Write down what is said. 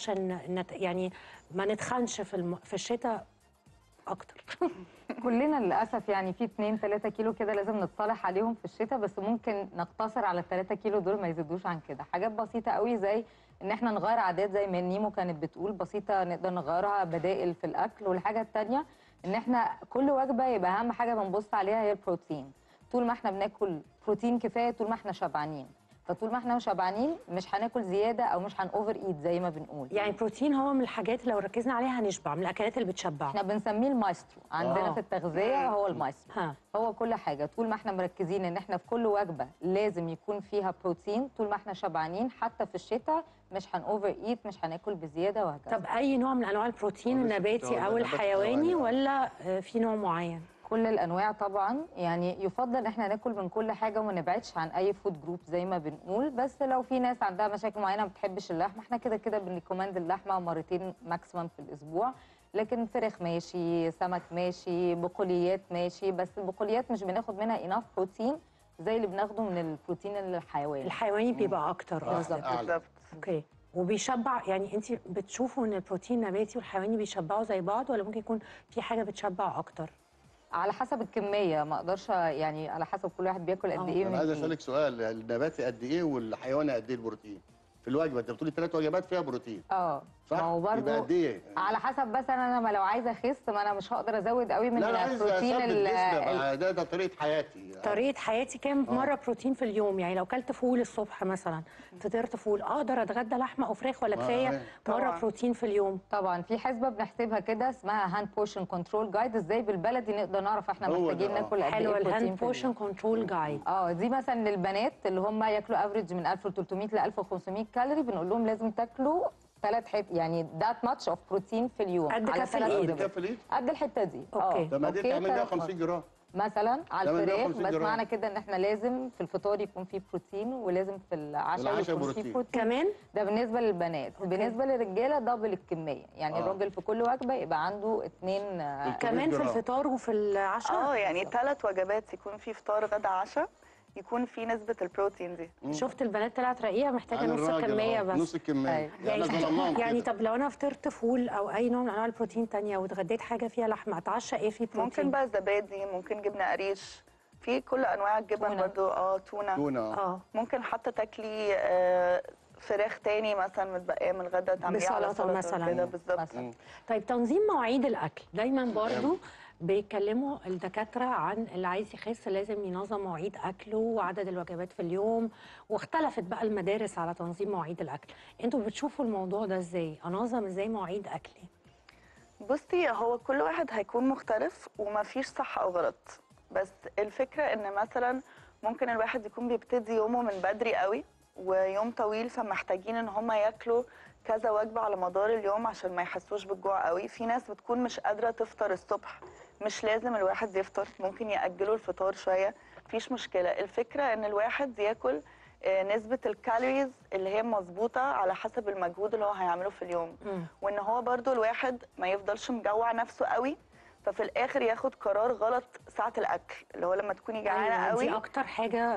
عشان نت يعني ما نتخنش في الم... في الشتاء اكتر كلنا للاسف يعني في 2 3 كيلو كده لازم نتصالح عليهم في الشتاء بس ممكن نقتصر على ال 3 كيلو دول ما يزيدوش عن كده حاجات بسيطه قوي زي ان احنا نغير عادات زي ما نيمو كانت بتقول بسيطه نقدر نغيرها بدائل في الاكل والحاجه الثانيه ان احنا كل وجبه يبقى اهم حاجه بنبص عليها هي البروتين طول ما احنا بناكل بروتين كفايه طول ما احنا شبعانين فطول ما احنا شبعانين مش هناكل زياده او مش هنوفر ايت زي ما بنقول يعني البروتين هو من الحاجات اللي لو ركزنا عليها هنشبع من الاكلات اللي بتشبع احنا بنسميه المايسترو عندنا آه. في التغذيه هو المايسترو ها هو كل حاجه طول ما احنا مركزين ان احنا في كل وجبه لازم يكون فيها بروتين طول ما احنا شبعانين حتى في الشتاء مش هنوفر ايت مش هناكل بزياده وهكذا طب اي نوع من انواع البروتين معلش، النباتي بتاع او النبات الحيواني الحيواني، آه. ولا آه، في نوع معين كل الانواع طبعا يعني يفضل ان احنا ناكل من كل حاجه وما نبعدش عن اي فود جروب زي ما بنقول بس لو في ناس عندها مشاكل معينه ما بتحبش اللحمه احنا كده كده بنريكومند اللحمه مرتين ماكسيمم في الاسبوع لكن فراخ ماشي سمك ماشي بقوليات ماشي بس البقوليات مش بناخد منها اناف بروتين زي اللي بناخده من البروتين الحيواني الحيواني بيبقى اكتر آه، قصدك أعلى. بالظبط اوكي وبيشبع يعني انت بتشوفوا ان البروتين النباتي والحيواني بيشبعوا زي بعض ولا ممكن يكون في حاجه بتشبع اكتر على حسب الكميه ما اقدرش يعني على حسب كل واحد بياكل قد آه. ايه انا من عايز إيه. اسالك سؤال النباتي قد ايه والحيواني قد ايه البروتين في الوجبه انت بتقولي ثلاث وجبات فيها بروتين اه صح ما هو يبقى برضه قد ايه على حسب بس انا انا ما لو عايزه اخس ما انا مش هقدر ازود قوي من لا انا عايز البروتين اثبت ال- جسمي ال- بقى، ده ده طريقه حياتي طريقه حياتي كام آه. مره بروتين في اليوم يعني لو كلت فول الصبح مثلا فطرت فول اقدر اتغدى لحمه او فراخ ولا آه، كفايه آه. مره طبعاً. بروتين في اليوم طبعا في حسبه بنحسبها كده اسمها هاند بورشن كنترول جايد ازاي بالبلدي نقدر نعرف احنا هو ده، محتاجين آه. ناكل قد ايه حلوه بروتين الهاند في بورشن اليوم. كنترول جايد اه دي مثلا للبنات اللي هم ياكلوا افريج من 1300 ل 1500 كالوري بنقول لهم لازم تاكلوا ثلاث حت يعني ذات ماتش اوف بروتين في اليوم قد على كف ثلاث الإيد. وجبات. كف الايد قد الحته دي أوكي. طب ما دي أوكي، تعمل ثلاث 150 جرام مثلا على ده من الفراخ 150 بس جرام. معنى كده ان احنا لازم في الفطار يكون فيه بروتين ولازم في العشاء العشاء يكون بروتين. فيه بروتين كمان ده بالنسبه للبنات أوكي. بالنسبه للرجاله دبل الكميه يعني آه. الراجل في كل وجبه يبقى عنده اتنين آه، الكمية. كمان في جرام. الفطار وفي العشاء اه يعني ثلاث وجبات يكون في فطار غدا عشاء يكون في نسبه البروتين دي شفت البنات طلعت رقيقه محتاجه عن نص الراجل، الكميه آه، بس نص الكميه أيوة. يعني احنا ظلمناهم يعني كده. طب لو انا فطرت فول او اي نوع من انواع البروتين تانية واتغديت حاجه فيها لحمه اتعشى ايه في بروتين ممكن بقى زبادي ممكن جبنه قريش في كل انواع الجبن تونة. برضو اه تونه تونه آه. اه ممكن حتى تاكلي آه، فراخ تاني مثلا متبقيه من الغدا تعمليها على بسلطة سلطه مثلاً. كده بالظبط مثلا طيب تنظيم مواعيد الاكل دايما برضو بيتكلموا الدكاتره عن اللي عايز يخس لازم ينظم مواعيد اكله وعدد الوجبات في اليوم واختلفت بقى المدارس على تنظيم مواعيد الاكل انتوا بتشوفوا الموضوع ده ازاي انظم ازاي مواعيد اكلي بصي هو كل واحد هيكون مختلف ومفيش صح او غلط بس الفكره ان مثلا ممكن الواحد يكون بيبتدي يومه من بدري قوي ويوم طويل فمحتاجين ان هم ياكلوا كذا وجبه على مدار اليوم عشان ما يحسوش بالجوع قوي في ناس بتكون مش قادره تفطر الصبح مش لازم الواحد يفطر ممكن ياجلوا الفطار شويه مفيش مشكله الفكره ان الواحد ياكل آه، نسبه الكالوريز اللي هي مظبوطه على حسب المجهود اللي هو هيعمله في اليوم مم. وان هو برضو الواحد ما يفضلش مجوع نفسه قوي ففي الاخر ياخد قرار غلط ساعه الاكل اللي هو لما تكوني جعانه أيوة، قوي دي اكتر حاجه